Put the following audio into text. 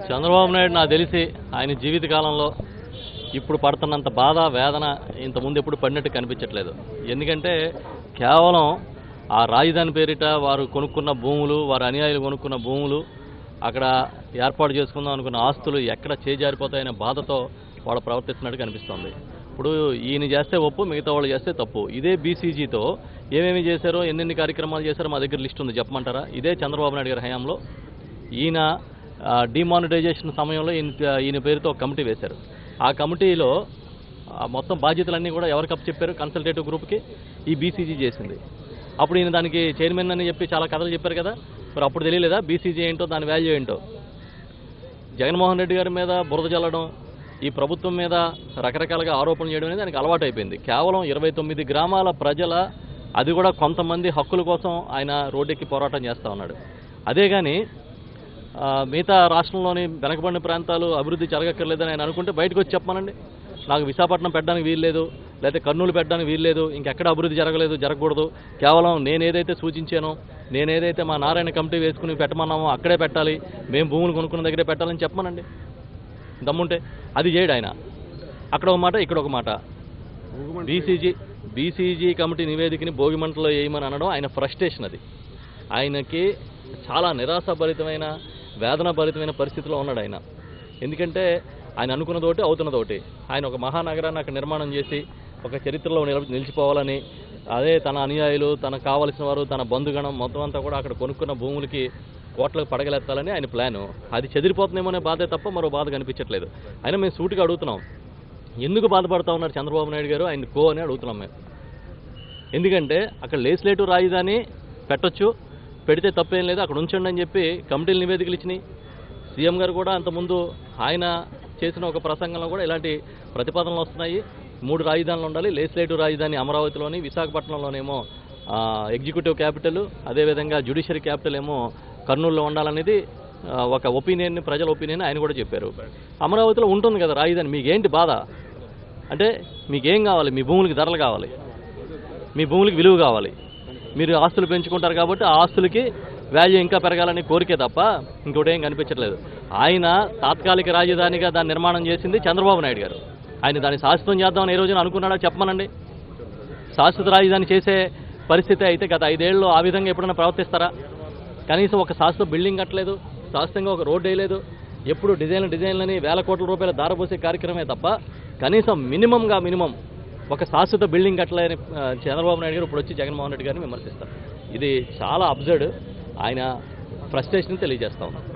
చంద్రబాబు నాయుడు నాకు తెలిసి ఆయన జీవితకాలంలో ఇప్పుడు పడుతున్నంత బాధ వేదన ఇంతకుముందు ఎప్పుడు పడినట్టు కనిపించట్లేదు ఎందుకంటే కేవలం ఆ రాజధాని పేరిట వారు కొనుక్కున్న భూములు వారి అనుయాయులు కొనుక్కున్న భూములు అక్కడ ఏర్పాటు చేసుకుందాం అనుకున్న ఆస్తులు ఎక్కడ చేజారిపోతాయనే బాధతో వాళ్ళు ప్రవర్తిస్తున్నట్టు కనిపిస్తోంది ఇప్పుడు ఈయన చేస్తే ఒప్పు మిగతా వాళ్ళు చేస్తే తప్పు ఇదే బీసీజీతో ఏమేమి చేశారో ఎన్నెన్ని కార్యక్రమాలు చేశారో మా దగ్గర లిస్ట్ ఉంది చెప్పమంటారా ఇదే చంద్రబాబు నాయుడు గారి హయాంలో ఈయన డిమానిటైజేషన్ సమయంలో ఈయన ఈయన పేరుతో ఒక కమిటీ వేశారు ఆ కమిటీలో ఆ, మొత్తం బాధ్యతలన్నీ కూడా ఎవరికి అప్ చెప్పారు కన్సల్టేటివ్ గ్రూప్కి ఈ బీసీజీ చేసింది అప్పుడు ఈయన దానికి చైర్మన్ అని చెప్పి చాలా కథలు చెప్పారు కదా మరి అప్పుడు తెలియలేదా బీసీజీ ఏంటో దాని వాల్యూ ఏంటో జగన్మోహన్ రెడ్డి గారి మీద బురద చల్లడం ఈ ప్రభుత్వం మీద రకరకాలుగా ఆరోపణలు చేయడం అనేది దానికి అలవాటు అయిపోయింది కేవలం ఇరవై తొమ్మిది గ్రామాల ప్రజల అది కూడా కొంతమంది హక్కుల కోసం ఆయన రోడ్డెక్కి పోరాటం చేస్తూ ఉన్నాడు అదే కానీ ఆ, మిగతా రాష్ట్రంలోని వెనకబడిన ప్రాంతాలు అభివృద్ధి జరగక్కర్లేదని ఆయన అనుకుంటే బయటకు వచ్చి చెప్పమనండి నాకు విశాఖపట్నం పెట్టడానికి వీల్లేదు లేకపోతే కర్నూలు పెట్టడానికి వీల్లేదు ఇంకెక్కడ అభివృద్ధి జరగలేదు జరగకూడదు కేవలం నేను ఏదైతే సూచించానో నేను ఏదైతే మా నారాయణ కమిటీ వేసుకుని పెట్టమన్నామో అక్కడే పెట్టాలి మేము భూములు కొనుక్కున్న దగ్గరే పెట్టాలని చెప్పమనండి దమ్ముంటే అది చేయడు ఆయన అక్కడ ఒక మాట ఇక్కడ ఒక మాట బీసీజీ బీసీజీ కమిటీ నివేదికని భోగిమంటలో వేయమని అనడం ఆయన ఫ్రస్ట్రేషన్ అది ఆయనకి చాలా నిరాశాభరితమైన వేదనాభరితమైన పరిస్థితిలో ఉన్నాడు ఆయన ఎందుకంటే ఆయన అనుకున్నదోటి అవుతున్నదోటి ఆయన ఒక మహానగరాన్ని అక్కడ నిర్మాణం చేసి ఒక చరిత్రలో నిల నిలిచిపోవాలని అదే తన అనుయాయులు తనకు కావలసిన వారు తన బంధుగణం మొత్తం అంతా కూడా అక్కడ కొనుక్కున్న భూములకి కోట్లకు పడగలెత్తాలని ఆయన ప్లాను అది చెదిరిపోతుందేమో అనే బాధే తప్ప మరో బాధ కనిపించట్లేదు అయినా మేము సూటిగా అడుగుతున్నాం ఎందుకు బాధపడతా ఉన్నారు చంద్రబాబు నాయుడు గారు ఆయన కో అని అడుగుతున్నాం మేము ఎందుకంటే అక్కడ లేజిస్లేటివ్ రాజధాని పెట్టొచ్చు పెడితే తప్పేం లేదు అక్కడ ఉంచండి అని చెప్పి కమిటీలు నివేదికలు ఇచ్చినాయి సీఎం గారు కూడా అంతకుముందు ఆయన చేసిన ఒక ప్రసంగంలో కూడా ఇలాంటి ప్రతిపాదనలు వస్తున్నాయి మూడు రాజధానులు ఉండాలి లేజిస్లేటివ్ రాజధాని అమరావతిలోని విశాఖపట్నంలోనేమో ఆ, ఎగ్జిక్యూటివ్ క్యాపిటల్ అదేవిధంగా జ్యుడిషియరీ క్యాపిటల్ ఏమో కర్నూలులో ఉండాలనేది ఆ, ఒక ఒపీనియన్ ప్రజల ఒపీనియన్ ఆయన కూడా చెప్పారు అమరావతిలో ఉంటుంది కదా రాజధాని మీకేంటి బాధ అంటే మీకేం కావాలి మీ భూములకి ధరలు కావాలి మీ భూములకి విలువ కావాలి మీరు ఆస్తులు పెంచుకుంటారు కాబట్టి ఆ ఆస్తులకి వాల్యూ ఇంకా పెరగాలని కోరికే తప్ప ఇంకోటి ఏం కనిపించట్లేదు ఆయన తాత్కాలిక రాజధానిగా దాన్ని నిర్మాణం చేసింది చంద్రబాబు నాయుడు గారు ఆయన దాన్ని శాశ్వతం చేద్దామని ఏ రోజున అనుకున్నాడా చెప్పమనండి శాశ్వత రాజధాని చేసే పరిస్థితి అయితే గత ఐదేళ్ళు ఆ విధంగా ఎప్పుడైనా ప్రవర్తిస్తారా కనీసం ఒక శాశ్వత బిల్డింగ్ కట్టలేదు శాశ్వతంగా ఒక రోడ్డు వేయలేదు ఎప్పుడు డిజైన్లు డిజైన్లని వేల కోట్ల రూపాయలు దారపోసే కార్యక్రమమే తప్ప కనీసం మినిమంగా మినిమం ఒక శాశ్వత బిల్డింగ్ కట్టలేని ఆ, చంద్రబాబు నాయుడు గారు ఇప్పుడు వచ్చి జగన్మోహన్ రెడ్డి గారిని విమర్శిస్తారు ఇది చాలా అబ్జర్డ్ ఆయన ఫ్రస్ట్రేషన్ తెలియజేస్తా ఉన్నాం